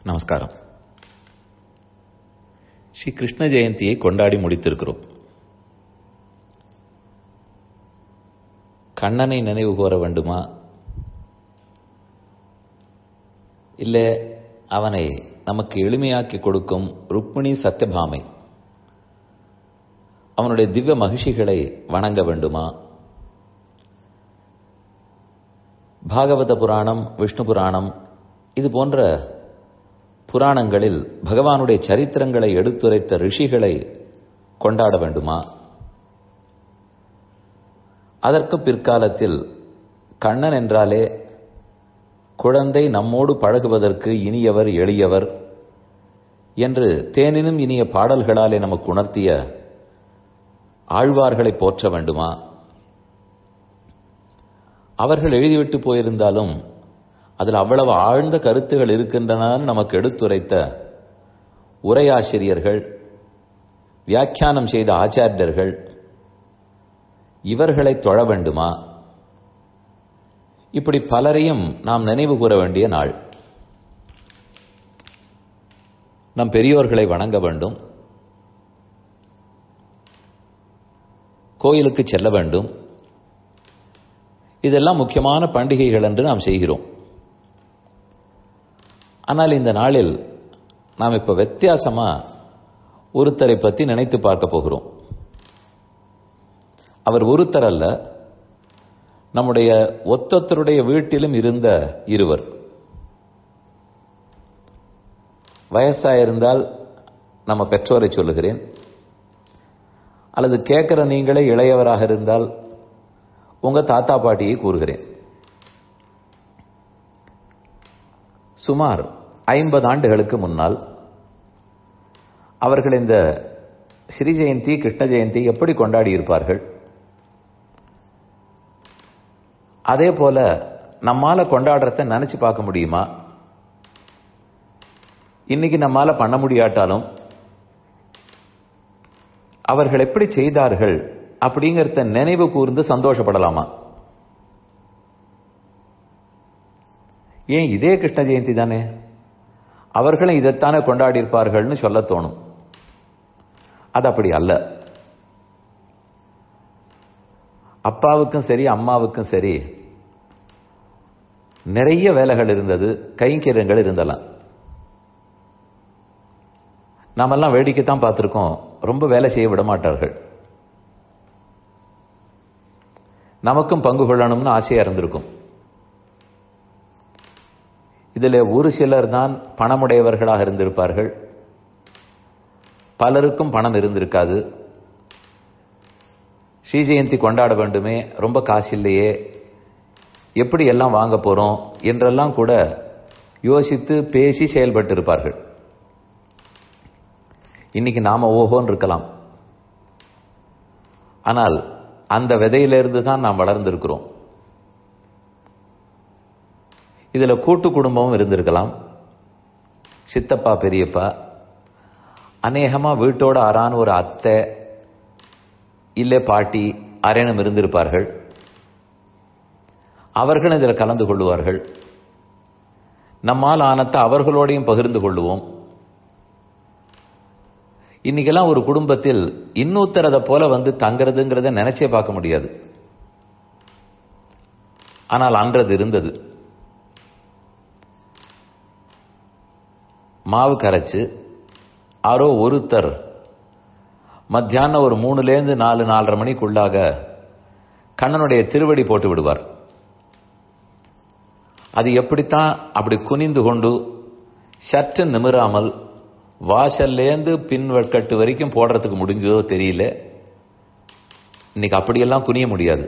நமஸ்காரம் ஸ்ரீ கிருஷ்ண ஜெயந்தியை கொண்டாடி முடித்திருக்கிறோம் கண்ணனை நினைவு கூற வேண்டுமா இல்லை அவனை நமக்கு எளிமையாக்கி கொடுக்கும் ருக்மிணி சத்யபாமை அவனுடைய திவ்ய மகிழ்ச்சிகளை வணங்க வேண்டுமா பாகவத புராணம் விஷ்ணு புராணம் இது போன்ற புராணங்களில் பகவானுடைய சரித்திரங்களை எடுத்துரைத்த ரிஷிகளை கொண்டாட வேண்டுமா அதற்கு பிற்காலத்தில் கண்ணன் என்றாலே குழந்தை நம்மோடு பழகுவதற்கு இனியவர் எளியவர் என்று தேனினும் இனிய பாடல்களாலே நமக்கு உணர்த்திய ஆழ்வார்களை போற்ற வேண்டுமா அவர்கள் எழுதிவிட்டு போயிருந்தாலும் அதில் அவ்வளவு ஆழ்ந்த கருத்துகள் இருக்கின்றன நமக்கு எடுத்துரைத்த உரையாசிரியர்கள் வியாக்கியானம் செய்த ஆச்சாரியர்கள் இவர்களை தொழ வேண்டுமா இப்படி பலரையும் நாம் நினைவு கூற வேண்டிய நாள் நம் பெரியோர்களை வணங்க வேண்டும் கோயிலுக்கு செல்ல வேண்டும் இதெல்லாம் முக்கியமான பண்டிகைகள் என்று நாம் செய்கிறோம் ஆனால் இந்த நாளில் நாம் இப்ப வித்தியாசமா ஒருத்தரை பற்றி நினைத்து பார்க்க போகிறோம் அவர் ஒருத்தர் அல்ல நம்முடைய ஒத்தொத்தருடைய வீட்டிலும் இருந்த இருவர் வயசாயிருந்தால் நம்ம பெற்றோரை சொல்லுகிறேன் அல்லது கேட்கிற நீங்களே இளையவராக இருந்தால் உங்க தாத்தா பாட்டியை கூறுகிறேன் சுமார் ஐம்பது ஆண்டுகளுக்கு முன்னால் அவர்கள் இந்த ஸ்ரீ ஜெயந்தி கிருஷ்ண ஜெயந்தி எப்படி கொண்டாடி இருப்பார்கள் அதே போல நம்மால கொண்டாடுறத நினைச்சு பார்க்க முடியுமா இன்னைக்கு நம்மால பண்ண முடியாட்டாலும் அவர்கள் எப்படி செய்தார்கள் அப்படிங்கிறத நினைவு கூர்ந்து சந்தோஷப்படலாமா ஏன் இதே கிருஷ்ண ஜெயந்தி தானே அவர்களும் இதைத்தானே கொண்டாடி இருப்பார்கள்னு சொல்ல தோணும் அது அப்படி அல்ல அப்பாவுக்கும் சரி அம்மாவுக்கும் சரி நிறைய வேலைகள் இருந்தது கைங்கரியங்கள் இருந்தலாம் நாமெல்லாம் வேடிக்கை தான் பார்த்துருக்கோம் ரொம்ப வேலை செய்ய விட மாட்டார்கள் நமக்கும் பங்கு கொள்ளணும்னு ஆசையா இருந்திருக்கும் இதில் ஒரு சிலர் தான் பணமுடையவர்களாக இருந்திருப்பார்கள் பலருக்கும் பணம் இருந்திருக்காது ஸ்ரீ ஜெயந்தி கொண்டாட வேண்டுமே ரொம்ப காசு இல்லையே எப்படி எல்லாம் வாங்க போறோம் என்றெல்லாம் கூட யோசித்து பேசி செயல்பட்டு இருப்பார்கள் இன்னைக்கு நாம ஓஹோன்னு இருக்கலாம் ஆனால் அந்த விதையிலிருந்து தான் நாம் வளர்ந்திருக்கிறோம் இதுல கூட்டு குடும்பமும் இருந்திருக்கலாம் சித்தப்பா பெரியப்பா அநேகமா வீட்டோட ஆறான ஒரு அத்தை இல்லை பாட்டி அரேனும் இருந்திருப்பார்கள் அவர்களும் இதில் கலந்து கொள்ளுவார்கள் நம்மால் ஆனத்தை அவர்களோடையும் பகிர்ந்து கொள்ளுவோம் இன்னைக்கெல்லாம் ஒரு குடும்பத்தில் இன்னொருத்தர் அதை போல வந்து தங்கிறதுங்கிறத நினைச்சே பார்க்க முடியாது ஆனால் அன்றது இருந்தது மாவு கரைச்சு யாரோ ஒருத்தர் மத்தியானம் ஒரு மூணுலேருந்து நாலு நாலரை மணிக்குள்ளாக கண்ணனுடைய திருவடி போட்டு விடுவார் அது எப்படித்தான் அப்படி குனிந்து கொண்டு சற்று நிமிராமல் வாசல்லேருந்து பின்வட்கட்டு வரைக்கும் போடுறதுக்கு முடிஞ்சதோ தெரியல இன்னைக்கு அப்படியெல்லாம் குனிய முடியாது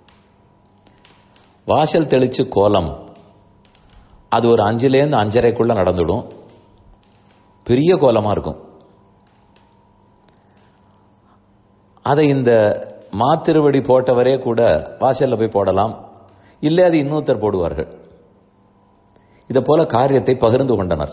வாசல் தெளிச்சு கோலம் அது ஒரு அஞ்சுலேருந்து அஞ்சரைக்குள்ள நடந்துடும் பெரிய கோலமா இருக்கும் அதை இந்த மாத்திருவடி போட்டவரே கூட வாசல்ல போய் போடலாம் இல்லை அது இன்னொருத்தர் போடுவார்கள் இதை போல காரியத்தை பகிர்ந்து கொண்டனர்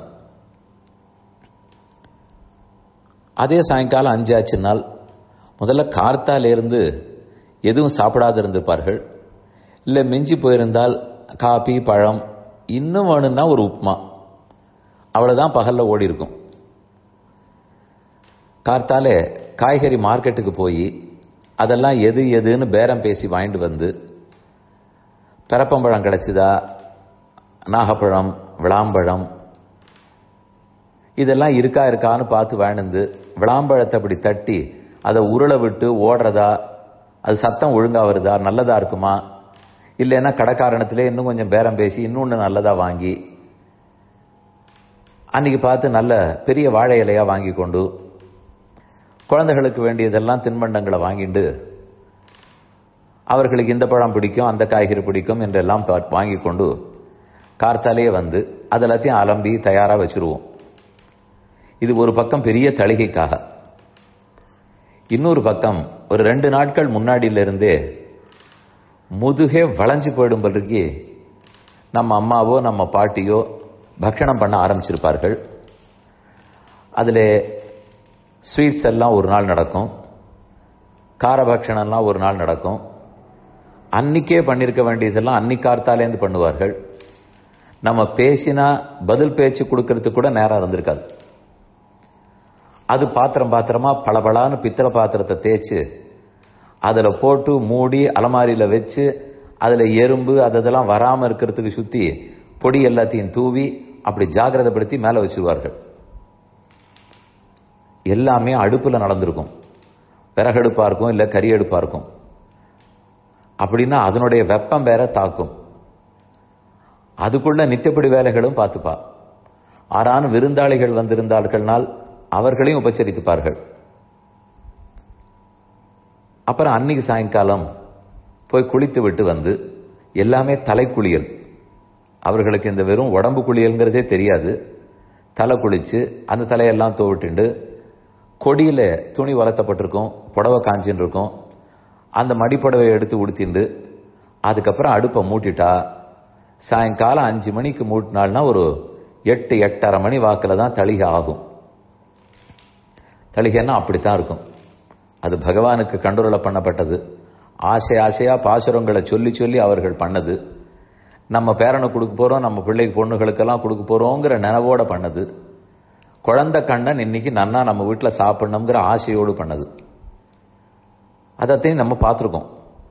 அதே சாயங்காலம் அஞ்சாச்சு நாள் முதல்ல கார்த்தாலேருந்து எதுவும் சாப்பிடாது இருந்திருப்பார்கள் இல்லை மிஞ்சி போயிருந்தால் காபி பழம் இன்னும் வேணும்னா ஒரு உப்புமா அவ்வளவுதான் பகல்ல ஓடி இருக்கும் கார்த்தாலே காய்கறி மார்க்கெட்டுக்கு போய் அதெல்லாம் எது எதுன்னு பேரம் பேசி வாங்கிட்டு வந்து பெரப்பம்பழம் கிடைச்சதா நாகப்பழம் விளாம்பழம் இதெல்லாம் இருக்கா இருக்கான்னு பார்த்து வாழ்ந்து விளாம்பழத்தை அப்படி தட்டி அதை உருளை விட்டு ஓடுறதா அது சத்தம் ஒழுங்கா வருதா நல்லதா இருக்குமா இல்லைன்னா கடைக்காரணத்திலே இன்னும் கொஞ்சம் பேரம் பேசி இன்னொன்று நல்லதா வாங்கி அன்னைக்கு பார்த்து நல்ல பெரிய வாழை இலையா வாங்கி கொண்டு குழந்தைகளுக்கு வேண்டியதெல்லாம் தின்பண்டங்களை வாங்கிட்டு அவர்களுக்கு இந்த பழம் பிடிக்கும் அந்த காய்கறி பிடிக்கும் என்றெல்லாம் பா- வாங்கி கொண்டு கார்த்தாலேயே வந்து அது எல்லாத்தையும் அலம்பி தயாரா வச்சிருவோம் இது ஒரு பக்கம் பெரிய தளிகைக்காக இன்னொரு பக்கம் ஒரு ரெண்டு நாட்கள் முன்னாடியில இருந்தே முதுகே வளைஞ்சு போயிடும் பிறகு நம்ம அம்மாவோ நம்ம பாட்டியோ பக்ஷணம் பண்ண ஆரம்பிச்சிருப்பார்கள் அதில் ஸ்வீட்ஸ் எல்லாம் ஒரு நாள் நடக்கும் காரபக்ஷணம்லாம் ஒரு நாள் நடக்கும் அன்னிக்கே பண்ணியிருக்க வேண்டியதெல்லாம் அன்னிக்கார்த்தாலேருந்து பண்ணுவார்கள் நம்ம பேசினா பதில் பேச்சு கொடுக்கறதுக்கு கூட நேரம் இருந்திருக்காது அது பாத்திரம் பாத்திரமா பளபளான்னு பித்தளை பாத்திரத்தை தேய்ச்சு அதுல போட்டு மூடி அலமாரியில வச்சு அதுல எறும்பு அது அதெல்லாம் வராம இருக்கிறதுக்கு சுத்தி பொடி எல்லாத்தையும் தூவி அப்படி ஜாகிரதைப்படுத்தி மேல வச்சிருவார்கள் எல்லாமே அடுப்புல நடந்திருக்கும் விறகடுப்பா இருக்கும் இல்ல கறி அடுப்பா இருக்கும் அப்படின்னா அதனுடைய வெப்பம் வேற தாக்கும் அதுக்குள்ள நித்தியப்படி வேலைகளும் பார்த்துப்பா ஆறான விருந்தாளிகள் வந்திருந்தார்கள்னால் அவர்களையும் உபச்சரித்துப்பார்கள் அப்புறம் அன்னைக்கு சாயங்காலம் போய் குளித்து விட்டு வந்து எல்லாமே தலைக்குளியல் அவர்களுக்கு இந்த வெறும் உடம்பு குளியல்ங்கிறதே தெரியாது தலை குளிச்சு அந்த தலையெல்லாம் துவட்டுண்டு கொடியில துணி வளர்த்தப்பட்டிருக்கும் புடவை காஞ்சின்னு இருக்கும் அந்த மடிப்புடவை எடுத்து உடுத்திண்டு அதுக்கப்புறம் அடுப்பை மூட்டிட்டா சாயங்காலம் அஞ்சு மணிக்கு மூட்டினால்னா ஒரு எட்டு எட்டரை மணி வாக்கில் தான் தளிகை ஆகும் தளிகைன்னா அப்படித்தான் இருக்கும் அது பகவானுக்கு கண்டுரல பண்ணப்பட்டது ஆசை ஆசையா பாசுரங்களை சொல்லி சொல்லி அவர்கள் பண்ணது நம்ம பேரனை கொடுக்க போறோம் நம்ம பிள்ளைக்கு பொண்ணுகளுக்கெல்லாம் கொடுக்க போறோங்கிற நினைவோட பண்ணது குழந்தை கண்ணன் இன்னைக்கு நன்னா நம்ம வீட்டில் சாப்பிடணுங்கிற ஆசையோடு பண்ணது அதத்தையும் நம்ம பார்த்துருக்கோம்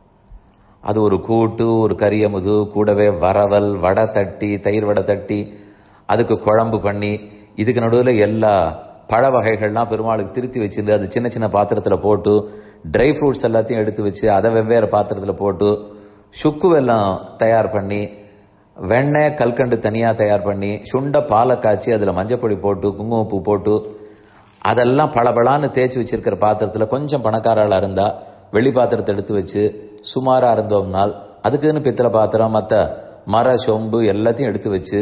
அது ஒரு கூட்டு ஒரு கரியமுது கூடவே வரவல் வடை தட்டி தயிர் வடை தட்டி அதுக்கு குழம்பு பண்ணி இதுக்கு நடுவில் எல்லா பழ வகைகள்லாம் பெருமாளுக்கு திருத்தி வச்சிருந்து அது சின்ன சின்ன பாத்திரத்தில் போட்டு ட்ரை ஃப்ரூட்ஸ் எல்லாத்தையும் எடுத்து வச்சு அதை வெவ்வேறு பாத்திரத்தில் போட்டு சுக்கு வெல்லம் தயார் பண்ணி வெண்ணெய் கல்கண்டு தனியாக தயார் பண்ணி சுண்ட பாலை காய்ச்சி அதில் மஞ்சப்பொடி போட்டு குங்குமப்பூ போட்டு அதெல்லாம் பளபளான்னு தேய்ச்சி வச்சிருக்கிற பாத்திரத்தில் கொஞ்சம் பணக்காராளாக இருந்தா வெள்ளி பாத்திரத்தை எடுத்து வச்சு சுமாரா இருந்தோம்னால் அதுக்குன்னு பித்தளை பாத்திரம் மற்ற மர சொம்பு எல்லாத்தையும் எடுத்து வச்சு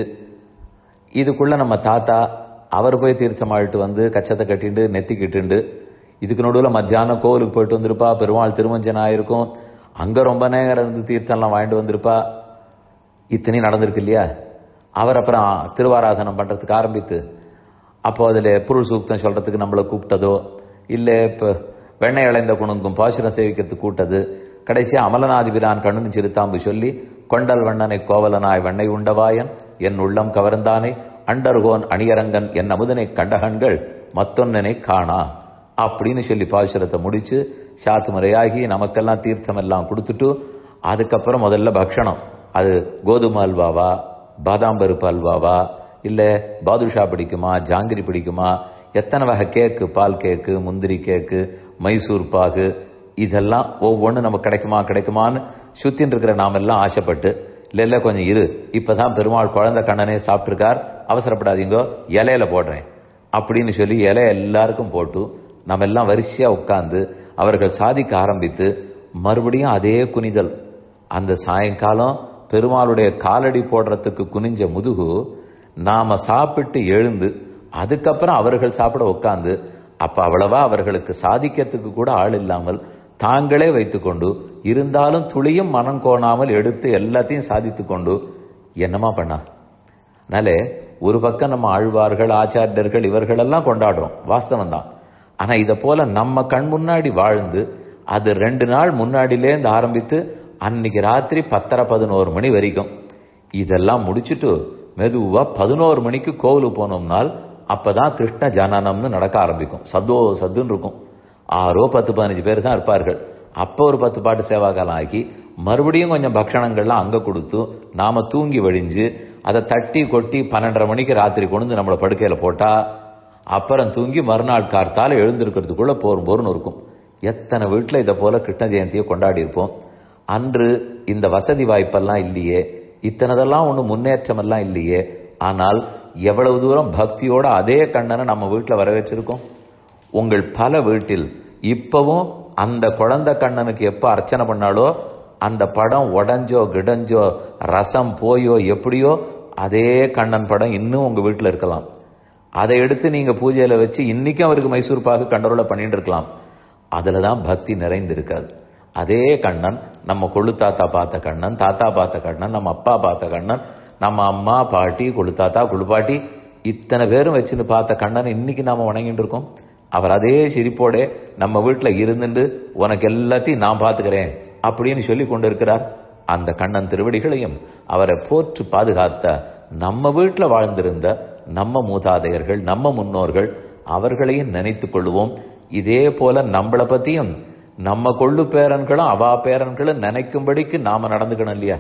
இதுக்குள்ள நம்ம தாத்தா அவர் போய் தீர்த்தம் ஆழிட்டு வந்து கச்சத்தை கட்டிண்டு நெத்திக்கிட்டுண்டு இதுக்கு நடுவில் மத்தியானம் கோவிலுக்கு போயிட்டு வந்திருப்பா பெருமாள் திருமஞ்சன் ஆயிருக்கும் அங்க ரொம்ப நேரம் இருந்து தீர்த்தம்லாம் வாங்கிட்டு வந்திருப்பா இத்தனையும் நடந்திருக்கு இல்லையா அவர் அப்புறம் திருவாராதனம் பண்றதுக்கு ஆரம்பித்து அப்போ அதில் பொருள் சூக்தம் சொல்றதுக்கு நம்மளை கூப்பிட்டதோ இல்லை இப்போ வெண்ணெய் இளைந்த குணுங்கும் பாசுரம் சேவிக்கிறதுக்கு கூட்டது கடைசியா அமலநாதிபிரான் கண்ணு சிறுத்தாம்பு சொல்லி கொண்டல் வண்ணனை கோவலனாய் வெண்ணெய் உண்டவாயன் என் உள்ளம் கவர்ந்தானே அண்டர்கோன் அணியரங்கன் என் அமுதனை கண்டகன்கள் மத்தொன்னனை காணா அப்படின்னு சொல்லி பாசுரத்தை முடிச்சு சாத்து முறையாகி நமக்கெல்லாம் தீர்த்தம் எல்லாம் கொடுத்துட்டு அதுக்கப்புறம் முதல்ல பக்ஷணம் அது கோதுமை அல்வாவா பாதாம் பருப்பு அல்வாவா இல்ல பாதுஷா பிடிக்குமா ஜாங்கிரி பிடிக்குமா எத்தனை வகை கேக்கு பால் கேக்கு முந்திரி கேக்கு மைசூர் பாகு இதெல்லாம் ஒவ்வொன்றும் நமக்கு கிடைக்குமா கிடைக்குமான்னு சுத்தின்னு இருக்கிற நாம எல்லாம் ஆசைப்பட்டு இல்ல இல்ல கொஞ்சம் இரு இப்பதான் பெருமாள் குழந்தை கண்ணனே சாப்பிட்டிருக்கார் அவசரப்படாதீங்கோ இலையில போடுறேன் அப்படின்னு சொல்லி இலை எல்லாருக்கும் போட்டு நம்ம எல்லாம் வரிசையா உட்கார்ந்து அவர்கள் சாதிக்க ஆரம்பித்து மறுபடியும் அதே குனிதல் அந்த சாயங்காலம் பெருமாளுடைய காலடி போடுறதுக்கு குனிஞ்ச முதுகு நாம சாப்பிட்டு எழுந்து அதுக்கப்புறம் அவர்கள் சாப்பிட உட்கார்ந்து அப்ப அவ்வளவா அவர்களுக்கு சாதிக்கிறதுக்கு கூட ஆள் இல்லாமல் தாங்களே வைத்துக்கொண்டு இருந்தாலும் துளியும் மனம் கோணாமல் எடுத்து எல்லாத்தையும் சாதித்து கொண்டு என்னமா பண்ணா அதனாலே ஒரு பக்கம் நம்ம ஆழ்வார்கள் ஆச்சாரியர்கள் இவர்களெல்லாம் கொண்டாடுறோம் வாஸ்தவம் தான் ஆனா இத போல நம்ம கண் முன்னாடி வாழ்ந்து அது ரெண்டு நாள் முன்னாடிலேருந்து ஆரம்பித்து அன்னைக்கு ராத்திரி பத்தரை பதினோரு மணி வரைக்கும் இதெல்லாம் முடிச்சுட்டு மெதுவா பதினோரு மணிக்கு கோவிலுக்கு போனோம்னால் அப்பதான் கிருஷ்ண ஜனனம்னு நடக்க ஆரம்பிக்கும் சத்தோ சத்துன்னு இருக்கும் ஆறோ பத்து பதினஞ்சு பேர் தான் இருப்பார்கள் அப்போ ஒரு பத்து பாட்டு சேவாகாலம் ஆகி மறுபடியும் கொஞ்சம் பக்ஷணங்கள்லாம் அங்க கொடுத்து நாம தூங்கி வழிஞ்சு அதை தட்டி கொட்டி பன்னெண்டரை மணிக்கு ராத்திரி கொண்டு வந்து நம்மளை படுக்கையில போட்டா அப்புறம் தூங்கி மறுநாள் கார்த்தால எழுந்திருக்கிறதுக்குள்ள போரும் போர்னு இருக்கும் எத்தனை வீட்டுல இதை போல கிருஷ்ண ஜெயந்தியை கொண்டாடி இருப்போம் அன்று இந்த வசதி வாய்ப்பெல்லாம் இல்லையே இத்தனதெல்லாம் ஒண்ணு முன்னேற்றம் எல்லாம் இல்லையே ஆனால் எவ்வளவு தூரம் பக்தியோட அதே கண்ணனை நம்ம வீட்டுல வர வச்சிருக்கோம் உங்கள் பல வீட்டில் இப்பவும் அந்த குழந்தை கண்ணனுக்கு எப்ப அர்ச்சனை பண்ணாலோ அந்த படம் உடஞ்சோ கிடஞ்சோ ரசம் போயோ எப்படியோ அதே கண்ணன் படம் இன்னும் உங்க வீட்டுல இருக்கலாம் அதை எடுத்து நீங்க பூஜையில வச்சு இன்னைக்கும் அவருக்கு மைசூர் பாகு கண்டரோல பண்ணிட்டு இருக்கலாம் அதுலதான் பக்தி நிறைந்திருக்காது அதே கண்ணன் நம்ம கொள்ளு தாத்தா பார்த்த கண்ணன் தாத்தா பார்த்த கண்ணன் நம்ம அப்பா பார்த்த கண்ணன் நம்ம அம்மா பாட்டி கொள்ளு தாத்தா குழுப்பாட்டி இத்தனை பேரும் வச்சுன்னு பார்த்த கண்ணன் இன்னைக்கு நாம வணங்கிட்டு இருக்கோம் அவர் அதே சிரிப்போட நம்ம வீட்டுல இருந்துட்டு உனக்கு எல்லாத்தையும் நான் பாத்துக்கிறேன் அப்படின்னு சொல்லி கொண்டு இருக்கிறார் அந்த கண்ணன் திருவடிகளையும் அவரை போற்று பாதுகாத்த நம்ம வீட்டுல வாழ்ந்திருந்த நம்ம மூதாதையர்கள் நம்ம முன்னோர்கள் அவர்களையும் நினைத்துக் கொள்வோம் இதே போல நம்மளை பத்தியும் நம்ம கொள்ளு பேரன்களும் அவா பேரன்களும் நினைக்கும்படிக்கு நாம நடந்துக்கணும் இல்லையா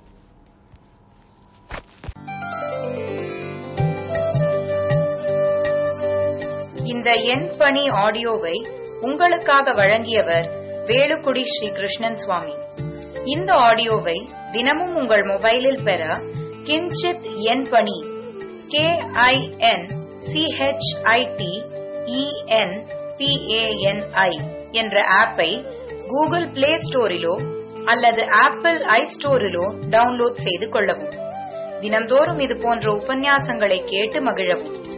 இந்த எண் பணி ஆடியோவை உங்களுக்காக வழங்கியவர் வேலுக்குடி ஸ்ரீ கிருஷ்ணன் சுவாமி இந்த ஆடியோவை தினமும் உங்கள் மொபைலில் பெற கிஞ்சித் எண் பணி கே ஐ என் சிஹெச்ஐடி இஎன் பிஏஎன்ஐ என்ற ஆப்பை கூகுள் பிளே ஸ்டோரிலோ அல்லது ஆப்பிள் ஐ ஸ்டோரிலோ டவுன்லோட் செய்து கொள்ளவும் தினம்தோறும் இது போன்ற உபன்யாசங்களை கேட்டு மகிழவும்